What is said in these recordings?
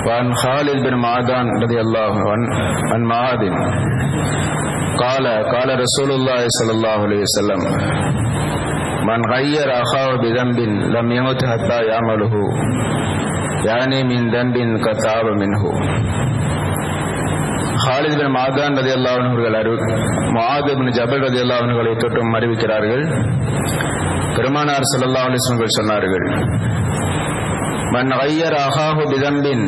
وعن خالد بن معدان رضي الله عنه عن معاذ قال قال رسول الله صلى الله عليه وسلم من غير أخاه بذنب لم يمت حتى يعمله يعني من ذنب كتاب منه Khalid bin மாதான் ரதி அல்லாஹர்கள் அறிவு முஆத் பின் ஜபல் ரதி அல்லாஹர்களை தொற்றும் அறிவிக்கிறார்கள் பெருமானார் ஸல்லல்லாஹு அலைஹி வஸல்லம் சொன்னார்கள் மன் ஐயர் அஹாஹு பிதம்பின்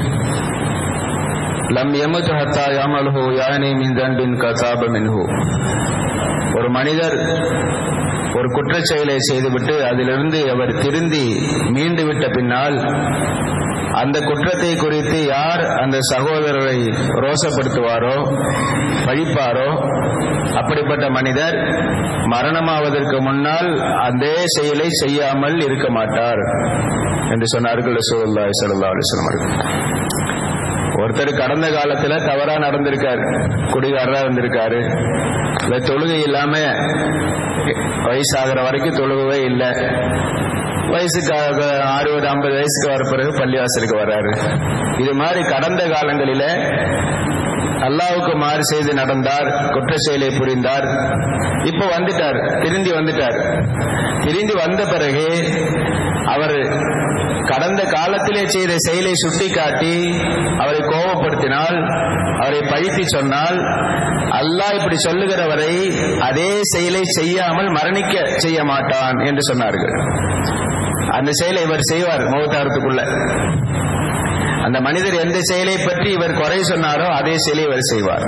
லம் யமுத் ஹத்தா யாமலுஹு யானி மின் தன்பின் கசாப மின்ஹு ஒரு மனிதர் ஒரு குற்றச் செயலை செய்துவிட்டு அதிலிருந்து அவர் திருந்தி மீண்டு விட்ட பின்னால் அந்த குற்றத்தை குறித்து யார் அந்த சகோதரரை ரோசப்படுத்துவாரோ பழிப்பாரோ அப்படிப்பட்ட மனிதர் மரணமாவதற்கு முன்னால் அதே செயலை செய்யாமல் இருக்க மாட்டார் என்று சொன்னார்கள் ரசூலுல்லாஹி ஸல்லல்லாஹு அலைஹி வஸல்லம் அவர்கள் ஒருத்தர் கடந்த காலத்துல தவறா நடந்திருக்காரு குடிகாரரா இருந்திருக்காரு இல்ல தொழுகை இல்லாம வயசாகிற வரைக்கும் தொழுகவே இல்லை வயசுக்கு அறுபது ஐம்பது வயசுக்கு வர பிறகு பள்ளிவாசலுக்கு வர்றாரு இது மாதிரி கடந்த காலங்களில அல்லாவுக்கு மாறு செய்து நடந்தார் குற்ற செயலை புரிந்தார் இப்ப வந்துட்டார் திருந்தி வந்துட்டார் திருந்தி வந்த பிறகு அவர் கடந்த காலத்திலே செய்த செயலை சுட்டிக்காட்டி அவரை கோபப்படுத்தினால் அவரை பழித்து சொன்னால் அல்லாஹ் இப்படி சொல்லுகிற வரை அதே செயலை செய்யாமல் மரணிக்க செய்ய மாட்டான் என்று சொன்னார்கள் அந்த செயலை இவர் செய்வார் மௌத்தாரத்துக்குள்ள அந்த மனிதர் எந்த செயலை பற்றி இவர் குறை சொன்னாரோ அதே செயலை இவர் செய்வார்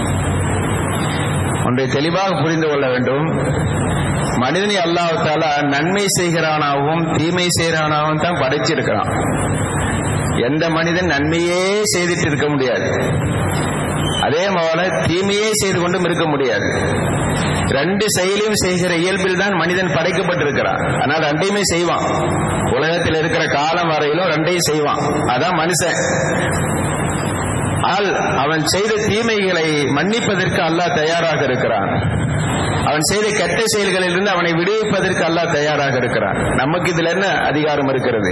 ஒன்றை தெளிவாக புரிந்து கொள்ள வேண்டும் மனிதனை அல்லாஹால நன்மை செய்கிறானாகவும் தீமை செய்கிறானாகவும் தான் படைச்சிருக்கிறான் எந்த மனிதன் நன்மையே செய்துட்டு இருக்க முடியாது அதே போல தீமையே செய்து கொண்டும் இருக்க முடியாது ரெண்டு செயலையும் செய்கிற இயல்பில் தான் மனிதன் படைக்கப்பட்டிருக்கிறான் ஆனால் ரெண்டையுமே செய்வான் உலகத்தில் இருக்கிற காலம் வரையிலும் ரெண்டையும் செய்வான் அதான் மனுஷன் ஆனால் அவன் செய்த தீமைகளை மன்னிப்பதற்கு அல்லாஹ் தயாராக இருக்கிறான் அவன் செய்த கெட்ட செயல்களிலிருந்து அவனை விடுவிப்பதற்கு அல்லாஹ் தயாராக இருக்கிறான் நமக்கு இதுல என்ன அதிகாரம் இருக்கிறது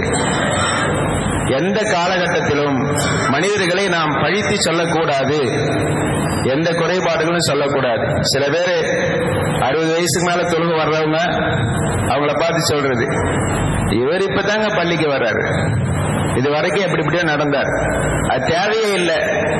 எந்த காலகட்டத்திலும் மனிதர்களை நாம் பழித்து சொல்லக்கூடாது எந்த குறைபாடுகளும் சொல்லக்கூடாது சில பேர் அறுபது வயசுக்கு மேல தொழுக வர்றவங்க அவங்கள பார்த்து சொல்றது இவர் இப்பதாங்க பள்ளிக்கு வர்றாரு இது வரைக்கும் எப்படி இப்படியோ நடந்தார் அது தேவையே இல்லை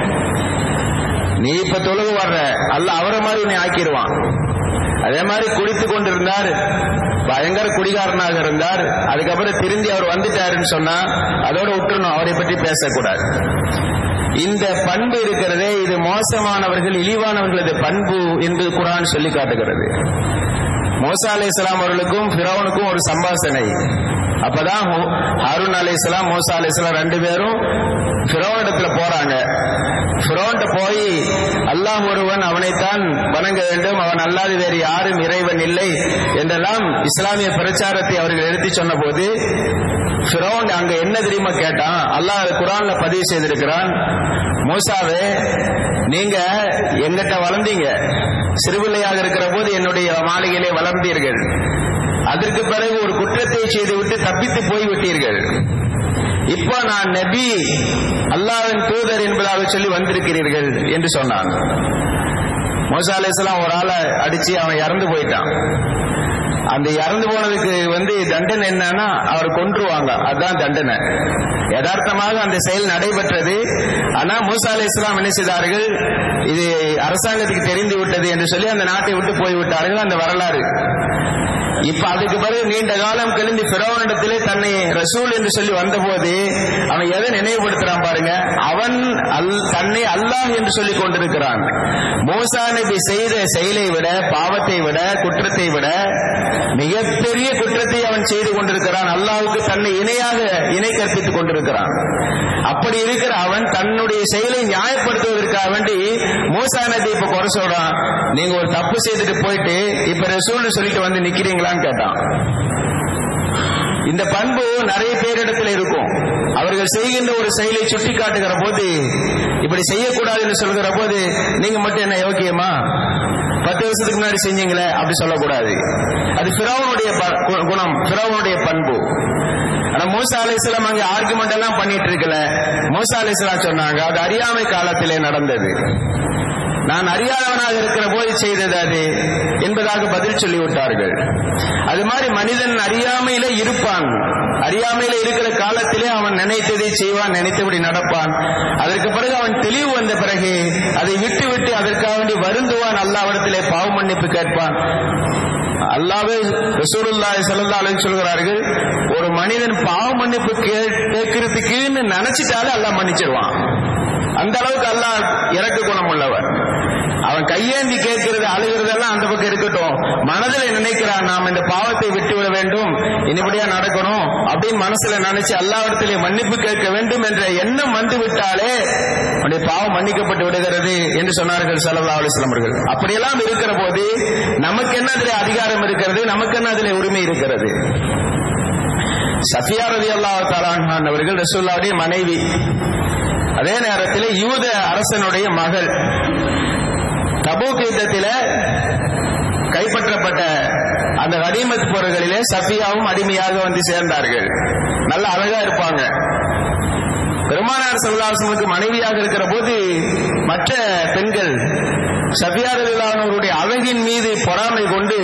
நீ இப்ப தொழுக வர்ற அல்ல அவரை மாதிரி நீ ஆக்கிடுவான் அதே மாதிரி குடித்து கொண்டிருந்தார் பயங்கர குடிகாரனாக இருந்தார் அதுக்கப்புறம் திரும்பி அவர் வந்துட்டாருன்னு சொன்னா அதோட விட்டுறணும் அவரை பற்றி பேசக்கூடாது இந்த பண்பு இருக்கிறதே இது மோசமானவர்கள் இழிவானவர்களது பண்பு என்று குரான் சொல்லி காட்டுகிறது மோசா அலை இஸ்லாம் அவர்களுக்கும் பிறவனுக்கும் ஒரு சம்பாசனை அப்பதான் ஹாரூன் அலை இஸ்லாம் மோசா அலை இஸ்லாம் ரெண்டு பேரும் பிறவனிடத்துல போறாங்க பிறவன்ட்ட போய் அல்லாஹ் ஒருவன் அவனைத்தான் வணங்க வேண்டும் அவன் அல்லாது வேறு யாரும் இறைவன் இல்லை என்றெல்லாம் இஸ்லாமிய பிரச்சாரத்தை அவர்கள் எடுத்து சொன்ன போது ஃபிரௌன் அங்க என்ன தெரியுமா கேட்டான் அல்லாஹ் குரான்ல பதிவு செய்திருக்கிறான் மூசாவே நீங்க எங்கிட்ட வளர்ந்தீங்க சிறுபிள்ளையாக இருக்கிற போது என்னுடைய மாளிகையிலே வளர்ந்தீர்கள் அதற்கு பிறகு ஒரு குற்றத்தை செய்துவிட்டு தப்பித்து போய்விட்டீர்கள் இப்போ நான் நபி அல்லாவின் தூதர் என்பதாக சொல்லி வந்திருக்கிறீர்கள் என்று சொன்னான் மோசா அலிஸ்லாம் ஒரு ஆளை அடிச்சு அவன் இறந்து போயிட்டான் அந்த இறந்து போனதுக்கு வந்து தண்டனை என்னன்னா அவர் கொன்றுவாங்க அதுதான் தண்டனை யதார்த்தமாக அந்த செயல் நடைபெற்றது ஆனா மூசா அலி இஸ்லாம் என்ன செய்தார்கள் இது அரசாங்கத்துக்கு தெரிந்து விட்டது என்று சொல்லி அந்த நாட்டை விட்டு போய்விட்டார்கள் அந்த வரலாறு இப்ப அதுக்கு பிறகு நீண்ட காலம் கழிந்து பிறவனிடத்திலே தன்னை ரசூல் என்று சொல்லி வந்தபோது அவன் எதை நினைவுபடுத்துறான் பாருங்க அவன் அல் தன்னை அல்லாஹ் என்று சொல்லிக் கொண்டிருக்கிறான் மோசா நபி செய்த செயலை விட பாவத்தை விட குற்றத்தை விட மிகப்பெரிய குற்றத்தை அவன் செய்து கொண்டிருக்கிறான் அல்லாஹுக்கு தன்னை இணையாக இணை கற்பித்துக் கொண்டிருக்கிறான் அப்படி இருக்கிற அவன் தன்னுடைய செயலை நியாயப்படுத்துவதற்காக வேண்டி மூசா நபி இப்ப குறை சொல்றான் நீங்க ஒரு தப்பு செய்துட்டு போயிட்டு இப்ப ரசூல்னு சொல்லிட்டு வந்து நிக்கிறீங்களான்னு கேட்டான் இந்த பண்பு நிறைய பேரிடத்தில் இருக்கும் அவர்கள் செய்கின்ற ஒரு செயலை சுட்டி காட்டுகிற போது இப்படி செய்யக்கூடாதுன்னு சொல்கிற போது நீங்க மட்டும் என்ன யோக்கியமா பத்து வருஷத்துக்கு முன்னாடி செஞ்சீங்களே அப்படி சொல்லக்கூடாது அது பிறவனுடைய குணம் பிறவனுடைய பண்பு ஆனா மூசா அலிஸ்லாம் அங்க ஆர்குமெண்ட் எல்லாம் பண்ணிட்டு இருக்கல மூசா அலிஸ்லாம் சொன்னாங்க அது அறியாமை காலத்திலே நடந்தது நான் அறியாதவனாக இருக்கிற போது செய்தது அது என்பதாக பதில் சொல்லி விட்டார்கள் அது மாதிரி மனிதன் அறியாமையில இருப்பான் அறியாமையில இருக்கிற காலத்திலே அவன் நினைத்ததை செய்வான் நினைத்தபடி நடப்பான் அதற்கு பிறகு அவன் தெளிவு வந்த பிறகு அதை விட்டு விட்டு அதற்காக வேண்டி வருந்துவான் அல்லாவிடத்திலே பாவ மன்னிப்பு கேட்பான் அல்லாவே ரசூலுல்லாஹி ஸல்லல்லாஹு அலைஹி சொல்கிறார்கள் ஒரு மனிதன் பாவ மன்னிப்பு கேட்கிறதுக்குன்னு நினைச்சிட்டாலே அல்லாஹ் மன்னிச்சிருவான் அந்த அளவுக்கு அல்லாஹ் இறக்க குணம் உள்ளவர் அவன் கையேந்தி கேட்கிறது அழுகிறதெல்லாம் அந்த பக்கம் இருக்கட்டும் மனதில் நினைக்கிறான் நாம் இந்த பாவத்தை விட்டுவிட வேண்டும் இனிபடியா நடக்கணும் அப்படின்னு மனசுல நினைச்சு அல்லாவிடத்திலே மன்னிப்பு கேட்க வேண்டும் என்ற எண்ணம் வந்து விட்டாலே அவனுடைய பாவம் மன்னிக்கப்பட்டு விடுகிறது என்று சொன்னார்கள் சல்லா அலுவலம் அவர்கள் அப்படியெல்லாம் இருக்கிற போது நமக்கு என்ன அதில் அதிகாரம் இருக்கிறது நமக்கு என்ன அதில் உரிமை இருக்கிறது சஃபியா ரதி அல்லா தாலான் அவர்கள் ரசூல்லாவுடைய மனைவி அதே நேரத்தில் யூத அரசனுடைய மகள் தபூக் யுத்தத்தில கைப்பற்றப்பட்ட அந்த கனிமத் பொருள்களிலே சஃபியாவும் அடிமையாக வந்து சேர்ந்தார்கள் நல்ல அழகா இருப்பாங்க பெருமானார் சல்லாசனுக்கு மனைவியாக இருக்கிற போது மற்ற பெண்கள் சஃபியாரவருடைய அழகின் மீது பொறாமை கொண்டு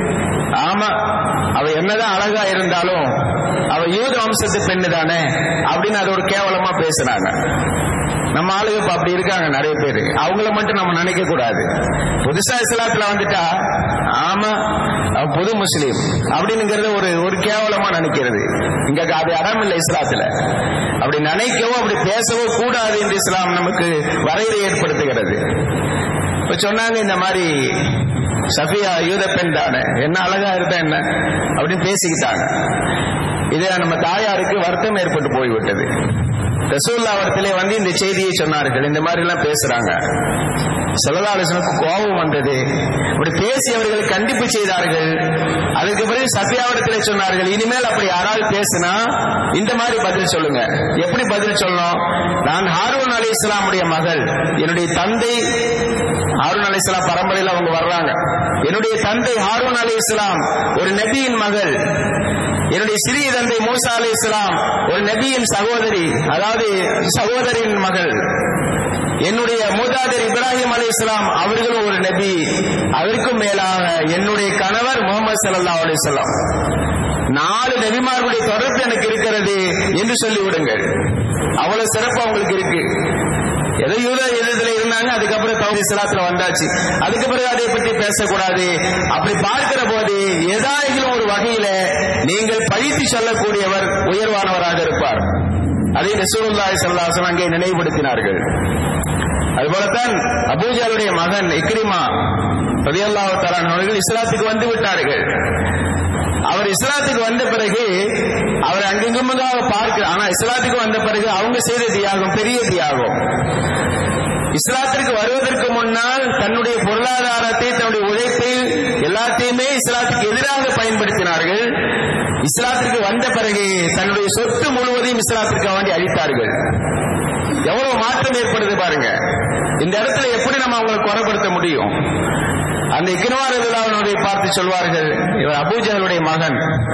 ஆமா அவ என்னதான் அழகா இருந்தாலும் அவ யூத வம்சத்து பெண்ணு தானே அப்படின்னு அது ஒரு கேவலமா பேசுனாங்க நம்ம ஆளுங்க இப்ப அப்படி இருக்காங்க நிறைய பேர் அவங்கள மட்டும் நம்ம நினைக்க கூடாது புதுசா இஸ்லாத்துல வந்துட்டா ஆமா அவன் புது முஸ்லீம் அப்படின்னுங்கிறது ஒரு ஒரு கேவலமா நினைக்கிறது இங்க அது இடம் இல்லை இஸ்லாத்துல அப்படி நினைக்கவோ அப்படி பேசவோ கூடாது என்று இஸ்லாம் நமக்கு வரையறை ஏற்படுத்துகிறது இப்ப சொன்னாங்க இந்த மாதிரி சஃபியா யூத பெண் தானே என்ன அழகா இருந்தா என்ன அப்படின்னு பேசிக்கிட்டாங்க இதே நம்ம தாயாருக்கு வருத்தம் ஏற்பட்டு போய்விட்டது ரசூல்லா அவர்த்திலே வந்து இந்த செய்தியை சொன்னார்கள் இந்த மாதிரி எல்லாம் பேசுறாங்க செல்லதாலோசனுக்கு கோபம் வந்தது அப்படி பேசி அவர்கள் கண்டிப்பு செய்தார்கள் அதுக்கு பிறகு சத்யாவிடத்திலே சொன்னார்கள் இனிமேல் அப்படி யாராவது பேசினா இந்த மாதிரி பதில் சொல்லுங்க எப்படி பதில் சொல்லணும் நான் ஹாரூன் அலி இஸ்லாமுடைய மகள் என்னுடைய தந்தை ஹாரூன் அலி இஸ்லாம் பரம்பரையில் அவங்க வர்றாங்க என்னுடைய தந்தை ஹாரூன் அலி இஸ்லாம் ஒரு நபியின் மகள் என்னுடைய சிறிய தந்தை மூசா அலி இஸ்லாம் ஒரு நபியின் சகோதரி அதாவது சகோதரியின் மகள் என்னுடைய மூதாதர் இப்ராஹிம் அலி இஸ்லாம் அவர்களும் ஒரு நபி அதற்கும் மேலாக என்னுடைய கணவர் முகமது சல்லா அலிஸ்லாம் நாலு நபிமார்களுடைய தொடர்பு எனக்கு இருக்கிறது என்று சொல்லிவிடுங்கள் அவ்வளவு சிறப்பு அவங்களுக்கு இருக்கு ஏதோ யூத எதிர்த்துல இருந்தாங்க அதுக்கப்புறம் தௌஹீத் இஸ்லாத்துல வந்தாச்சு அதுக்கு பிறகு அதை பற்றி பேசக்கூடாது அப்படி பார்க்கிற போது ஏதாயிலும் ஒரு வகையில நீங்கள் பழித்து சொல்லக்கூடியவர் உயர்வானவராக இருப்பார் அதை ரசூலுல்லாஹி ஸல்லல்லாஹு அலைஹி அங்கே நினைவுபடுத்தினார்கள் அதுபோலத்தான் அபூஜாலுடைய மகன் இக்ரிமா ரலியல்லாஹு தஆலா அவர்கள் இஸ்லாத்துக்கு வந்து விட்டார்கள் அவர் இஸ்லாத்துக்கு வந்த பிறகு அவர் அங்கெங்குமாக பார்க்க ஆனா இஸ்லாத்துக்கு வந்த பிறகு அவங்க செய்த தியாகம் பெரிய தியாகம் இஸ்லாத்திற்கு வருவதற்கு முன்னால் தன்னுடைய பொருளாதாரத்தை தன்னுடைய உழைப்பை எல்லாத்தையுமே இஸ்லாத்துக்கு எதிராக பயன்படுத்தினார்கள் இஸ்லாத்திற்கு வந்த பிறகு தன்னுடைய சொத்து முழுவதையும் இஸ்லாத்திற்கு வேண்டி அளித்தார்கள் எவ்வளவு மாற்றம் ஏற்படுது பாருங்க இந்த இடத்துல எப்படி நம்ம அவங்களை குறைப்படுத்த முடியும் அந்த இக்னவாரவிழாவினுடைய பார்த்து சொல்வார்கள் இவர் அபூஜகளுடைய மகன்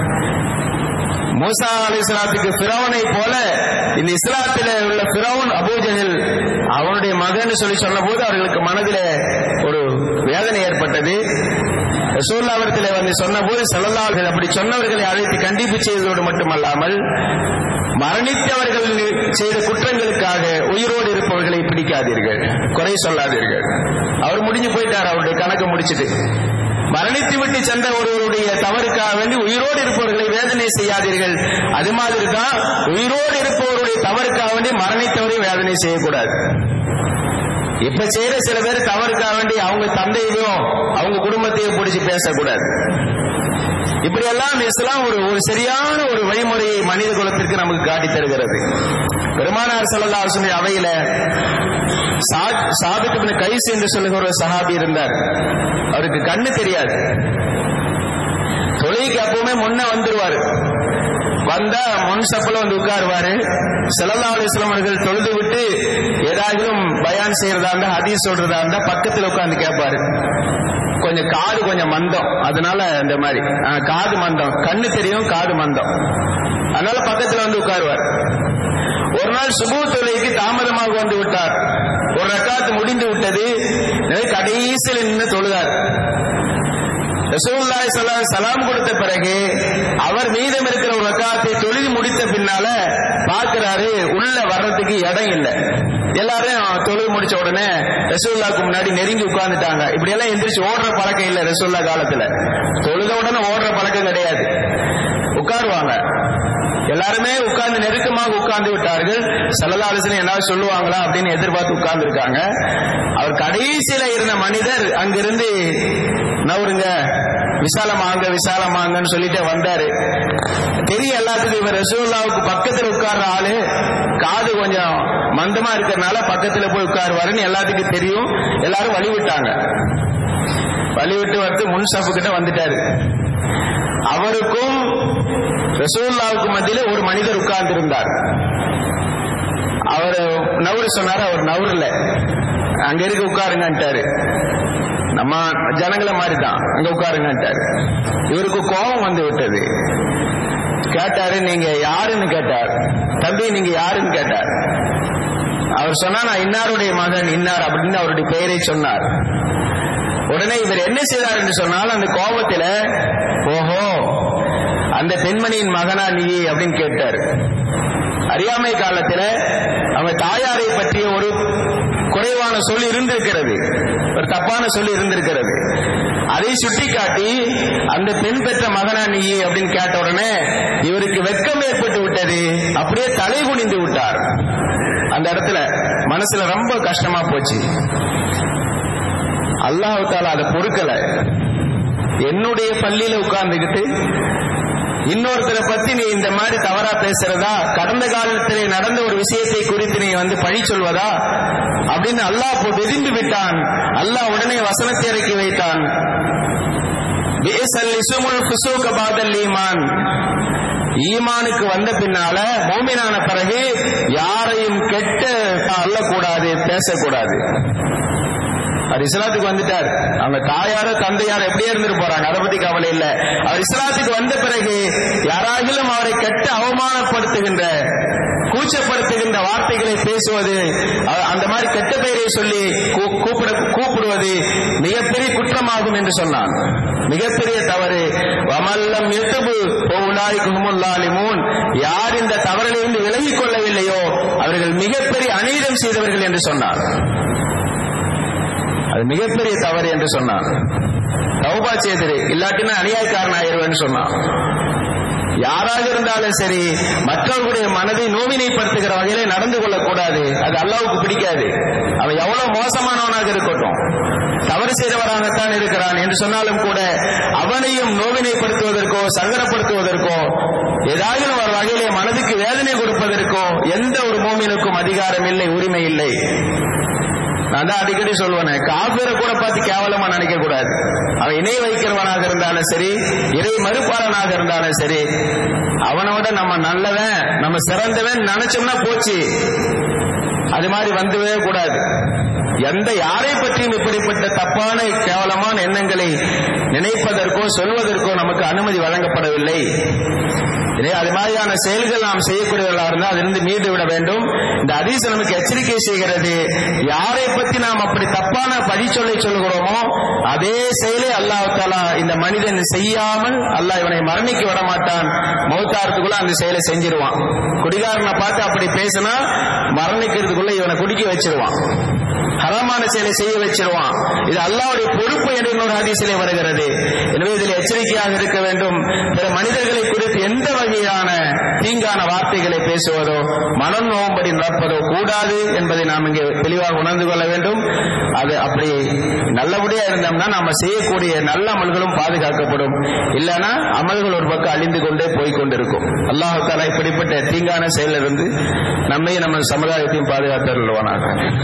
மூசா அலி இஸ்லாத்துக்கு பிறவனை போல இந்த இஸ்லாத்தில உள்ள பிறவன் அபூஜகில் அவனுடைய மகன் சொல்லி சொன்ன போது அவர்களுக்கு மனதில ஒரு வேதனை ஏற்பட்டது சூழ்நாவரத்திலே வந்து சொன்ன போது செல்லல்லார்கள் அப்படி சொன்னவர்களை அழைத்து கண்டிப்பு செய்ததோடு மட்டுமல்லாமல் மரணித்தவர்கள் செய்த குற்றங்களுக்காக உயிரோடு இருப்பவர்களை பிடிக்காதீர்கள் குறை சொல்லாதீர்கள் அவர் முடிஞ்சு போயிட்டார் அவருடைய கணக்கு முடிச்சிட்டு மரணித்து விட்டு சென்ற ஒருவருடைய தவறுக்காக வேண்டி உயிரோடு இருப்பவர்களை வேதனை செய்யாதீர்கள் அது மாதிரி தான் உயிரோடு இருப்பவருடைய தவறுக்காக வேண்டி மரணித்தவரை வேதனை செய்யக்கூடாது இப்ப செய்யற சில பேர் தவறுக்காக வேண்டி அவங்க தந்தையையும் அவங்க குடும்பத்தையும் பிடிச்சி பேசக்கூடாது இப்படி எல்லாம் இஸ்லாம் ஒரு ஒரு சரியான ஒரு வழிமுறையை மனித குலத்திற்கு நமக்கு காட்டி தருகிறது பெருமானார் சல்லா அலுவலி அவையில சாபித்து கைஸ் என்று சொல்லுகிற ஒரு சஹாபி இருந்தார் அவருக்கு கண்ணு தெரியாது தொழிலுக்கு எப்பவுமே முன்ன வந்துருவாரு வந்தா முன் சப்பல வந்து உட்காருவாரு செல்லல்லா அலிஸ்லாம் அவர்கள் தொழுது விட்டு ஏதாகிலும் பயான் செய்யறதா இருந்தா ஹதீஸ் சொல்றதா இருந்தா பக்கத்துல உட்கார்ந்து கேட்பாரு கொஞ்சம் காது கொஞ்சம் மந்தம் அதனால இந்த மாதிரி ஆ, காது மந்தம் கண்ணு தெரியும் காது மந்தம் அதனால பக்கத்துல வந்து உட்காருவார் ஒரு நாள் சுபு தொலைக்கு தாமதமாக வந்து விட்டார் ஒரு ரக்காத்து முடிந்து விட்டது எனவே கடைசியில் நின்று தொழுதார் ரசூலுல்லாஹி ஸல்லல்லாஹு அலைஹி சலாம் கொடுத்த பிறகு அவர் மீதம் இருக்கிற ஒரு ரக்காத்தை தொழுது முடித்த பின்னால பார்க்கிறாரு உள்ள வர்றதுக்கு இடம் இல்லை எல்லாரும் தொழுது முடிச்ச உடனே ரசூல்லாக்கு முன்னாடி நெருங்கி உட்கார்ந்துட்டாங்க இப்படி எல்லாம் எந்திரிச்சு ஓடுற பழக்கம் இல்லை ரசூல்லா காலத்துல தொழுத உடனே ஓடுற பழக்கம் கிடையாது உட்காருவாங்க எல்லாருமே உட்கார்ந்து நெருக்கமாக உட்கார்ந்து விட்டார்கள் சல்லல்லா அலிஸ்லாம் என்ன சொல்லுவாங்களா அப்படின்னு எதிர்பார்த்து உட்கார்ந்து இருக்காங்க அவர் கடைசியில இருந்த மனிதர் அங்கிருந்து நவருங்க விசாலமாங்க விசாலமாங்கன்னு சொல்லிட்டு வந்தாரு தெரியும் எல்லாத்துக்கும் இவர் ரசூல்லாவுக்கு பக்கத்துல உட்கார்ற ஆளு காது கொஞ்சம் மந்தமா இருக்கிறதுனால பக்கத்துல போய் உட்காருவாருன்னு எல்லாத்துக்கும் தெரியும் எல்லாரும் வழி விட்டாங்க வழி விட்டு வந்து முன் சப்பு கிட்ட வந்துட்டாரு அவருக்கும் ரசூல்லாவுக்கு மத்தியில ஒரு மனிதர் உட்கார்ந்து இருந்தார் அவர் நவுரு சொன்னாரு அவர் நவுருல அங்க இருக்க உட்காருங்கன்ட்டாரு நம்ம ஜனங்களை மாதிரி தான் அங்க உட்காருங்கன்ட்டாரு இவருக்கு கோபம் வந்து விட்டது கேட்டாரு நீங்க யாருன்னு கேட்டார் தம்பி நீங்க யாருன்னு கேட்டார் அவர் சொன்னா நான் இன்னாருடைய மகன் இன்னார் அப்படின்னு அவருடைய பெயரை சொன்னார் உடனே இவர் என்ன செய்தார் என்று சொன்னால் அந்த கோபத்துல ஓஹோ அந்த பெண்மணியின் மகனா நீ அப்படின்னு கேட்டார் அறியாமை காலத்துல அவங்க தாயாரை பற்றிய ஒரு குறைவான சொல் இருந்திருக்கிறது ஒரு தப்பான சொல் இருந்திருக்கிறது அதை சுட்டிக்காட்டி அந்த பெண் பெற்ற மகனா நீ அப்படின்னு கேட்ட உடனே இவருக்கு வெட்கம் ஏற்பட்டு விட்டது அப்படியே தலை குனிந்து விட்டார் அந்த இடத்துல மனசுல ரொம்ப கஷ்டமா போச்சு அல்லாஹு தாலா அதை பொறுக்கல என்னுடைய பள்ளியில உட்கார்ந்துகிட்டு இன்னொருத்தரை பத்தி நீ இந்த மாதிரி தவறா பேசுறதா கடந்த காலத்திலே நடந்த ஒரு விஷயத்தை குறித்து நீ வந்து பழி சொல்வதா அப்படின்னு அல்லாஹ் இப்போ வெதிந்து விட்டான் அல்லாஹ் உடனே வசனத்தை இறக்கி வைத்தான் பிஎஸ்எல் இசுமுல் ஃபுசூக பாதல் ஈமான் ஈமானுக்கு வந்த பின்னால மோமினான பிறகு யாரையும் கெட்ட அள்ளக்கூடாது பேசக்கூடாது அவர் இஸ்லாத்துக்கு வந்துட்டார் அவங்க தாயாரோ தந்தையாரோ எப்படியே இருந்துட்டு போறாங்க அதை பத்தி கவலை இல்ல அவர் இஸ்லாத்துக்கு வந்த பிறகு யாராகிலும் அவரை கெட்ட அவமானப்படுத்துகின்ற கூச்சப்படுத்துகின்ற வார்த்தைகளை பேசுவது அ- அந்த மாதிரி கெட்ட பெயரை சொல்லி கூ- கூப்பிட கூப்பிடுவது மிகப்பெரிய குற்றமாகும் என்று சொன்னான் மிகப்பெரிய தவறு வமல்லம் எத்துபு பௌலாய் குமுல்லாலிமூன் யார் இந்த தவறிலிருந்து விலகிக் கொள்ளவில்லையோ அவர்கள் மிகப்பெரிய அநீதம் செய்தவர்கள் என்று சொன்னார் அது மிகப்பெரிய தவறு என்று சொன்னான் தௌபா செய்திரு இல்லாட்டினா அநியாயக்காரன் ஆயிருவேன்னு சொன்னான் யாராக இருந்தாலும் சரி மற்றவர்களுடைய மனதை நோவினைப்படுத்துகிற வகையில நடந்து கொள்ளக்கூடாது அது அல்லாவுக்கு பிடிக்காது அவன் எவ்வளவு மோசமானவனாக இருக்கட்டும் தவறு செய்தவராகத்தான் இருக்கிறான் என்று சொன்னாலும் கூட அவனையும் நோவினைப்படுத்துவதற்கோ சங்கடப்படுத்துவதற்கோ ஏதாவது ஒரு வகையிலே மனதுக்கு வேதனை கொடுப்பதற்கோ எந்த ஒரு மோமினுக்கும் அதிகாரம் இல்லை உரிமை இல்லை நான் தான் அடிக்கடி சொல்லுவேன் காபிரை கூட பார்த்து கேவலமா நினைக்க கூடாது அவன் இணை வைக்கிறவனாக இருந்தாலும் சரி இறை மறுப்பாளனாக இருந்தாலும் சரி அவனோட நம்ம நல்லவன் நம்ம சிறந்தவன் நினைச்சோம்னா போச்சு அது மாதிரி வந்துவே கூடாது எந்த யாரை பற்றியும் இப்படிப்பட்ட தப்பான கேவலமான எண்ணங்களை நினைப்பதற்கோ சொல்வதற்கோ நமக்கு அனுமதி வழங்கப்படவில்லை இதே அது மாதிரியான செயல்கள் நாம் செய்யக்கூடியவர்களாக இருந்தால் அதிலிருந்து மீண்டு விட வேண்டும் இந்த அதிசயம் நமக்கு எச்சரிக்கை செய்கிறது யாரை பற்றி நாம் அப்படி தப்பான பழிச்சொல்லை சொல்லுகிறோமோ அதே செயலை அல்லாஹ் தாலா இந்த மனிதன் செய்யாமல் அல்லாஹ் இவனை மரணிக்க விட மாட்டான் மௌத்தாரத்துக்குள்ள அந்த செயலை செஞ்சிருவான் குடிகாரனை பார்த்து அப்படி பேசினா மரணிக்கிறதுக்குள்ள இவனை குடிக்க வச்சிருவான் ஹராமான செயலை செய்ய வச்சிருவான் இது அல்லாவுடைய பொறுப்பு என்று இன்னொரு ஹதீஸிலே வருகிறது எனவே இதில் எச்சரிக்கையாக இருக்க வேண்டும் பிற மனிதர்களை குறித்து எந்த வகையான தீங்கான வார்த்தைகளை பேசுவதோ மனம் நோம்படி நடப்பதோ கூடாது என்பதை நாம் இங்கே தெளிவாக உணர்ந்து கொள்ள வேண்டும் அது அப்படி நல்லபடியா இருந்தோம்னா நாம செய்யக்கூடிய நல்ல அமல்களும் பாதுகாக்கப்படும் இல்லைன்னா அமல்கள் ஒரு பக்கம் அழிந்து கொண்டே போய் கொண்டிருக்கும் அல்லாஹு தாலா இப்படிப்பட்ட தீங்கான செயலிலிருந்து நம்மையும் நம்ம சமுதாயத்தையும் பாதுகாத்தருள்வானாக